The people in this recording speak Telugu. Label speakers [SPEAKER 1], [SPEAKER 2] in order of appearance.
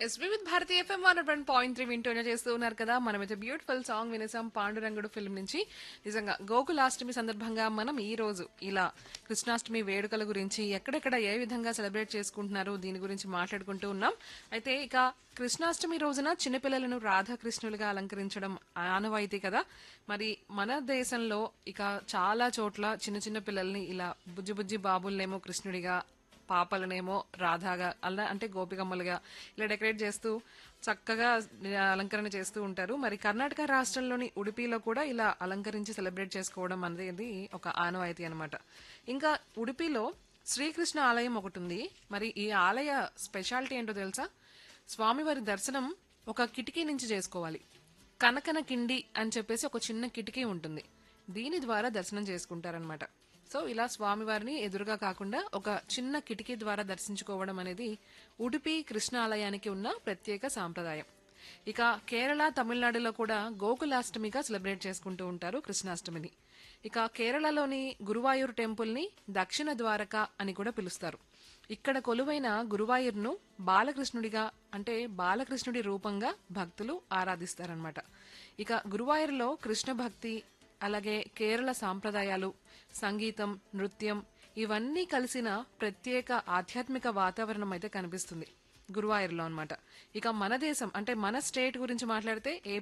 [SPEAKER 1] yes Vividh Bharati FM one one point three వింటూనే చేస్తూ ఉన్నారు కదా మనమైతే బ్యూటిఫుల్ సాంగ్ వినేసాం పాండురంగుడు ఫిల్మ్ నుంచి నిజంగా గోకులాష్టమి సందర్భంగా మనం ఈ రోజు ఇలా కృష్ణాష్టమి వేడుకల గురించి ఎక్కడెక్కడ ఏ విధంగా సెలబ్రేట్ చేసుకుంటున్నారు దీని గురించి మాట్లాడుకుంటూ ఉన్నాం అయితే ఇక కృష్ణాష్టమి రోజున చిన్నపిల్లలను రాధాకృష్ణులుగా అలంకరించడం ఆనవాయితీ కదా మరి మన దేశంలో ఇక చాలా చోట్ల చిన్న చిన్న పిల్లల్ని ఇలా బుజ్జి బుజ్జి బాబుల్నేమో కృష్ణుడిగా పాపలనేమో రాధాగా అలా అంటే గోపికమ్మలుగా ఇలా డెకరేట్ చేస్తూ చక్కగా అలంకరణ చేస్తూ ఉంటారు మరి కర్ణాటక రాష్ట్రంలోని ఉడిపిలో కూడా ఇలా అలంకరించి సెలబ్రేట్ చేసుకోవడం అనేది ఒక ఆనవాయితీ అన్నమాట ఇంకా ఉడిపిలో శ్రీకృష్ణ ఆలయం ఒకటి ఉంది మరి ఈ ఆలయ స్పెషాలిటీ ఏంటో తెలుసా స్వామివారి దర్శనం ఒక కిటికీ నుంచి చేసుకోవాలి కనకన కిండి అని చెప్పేసి ఒక చిన్న కిటికీ ఉంటుంది దీని ద్వారా దర్శనం చేసుకుంటారనమాట సో ఇలా స్వామివారిని ఎదురుగా కాకుండా ఒక చిన్న కిటికీ ద్వారా దర్శించుకోవడం అనేది ఉడిపి కృష్ణ ఆలయానికి ఉన్న ప్రత్యేక సాంప్రదాయం ఇక కేరళ తమిళనాడులో కూడా గోకులాష్టమిగా సెలబ్రేట్ చేసుకుంటూ ఉంటారు కృష్ణాష్టమిని ఇక కేరళలోని గురువాయూర్ టెంపుల్ ని దక్షిణ ద్వారక అని కూడా పిలుస్తారు ఇక్కడ కొలువైన గురువాయూర్ను బాలకృష్ణుడిగా అంటే బాలకృష్ణుడి రూపంగా భక్తులు ఆరాధిస్తారనమాట ఇక గురువాయూర్లో కృష్ణ భక్తి అలాగే కేరళ సాంప్రదాయాలు సంగీతం నృత్యం ఇవన్నీ కలిసిన ప్రత్యేక ఆధ్యాత్మిక వాతావరణం అయితే కనిపిస్తుంది గురువాయూర్లో అన్నమాట ఇక మన దేశం అంటే మన స్టేట్ గురించి మాట్లాడితే ఏపీ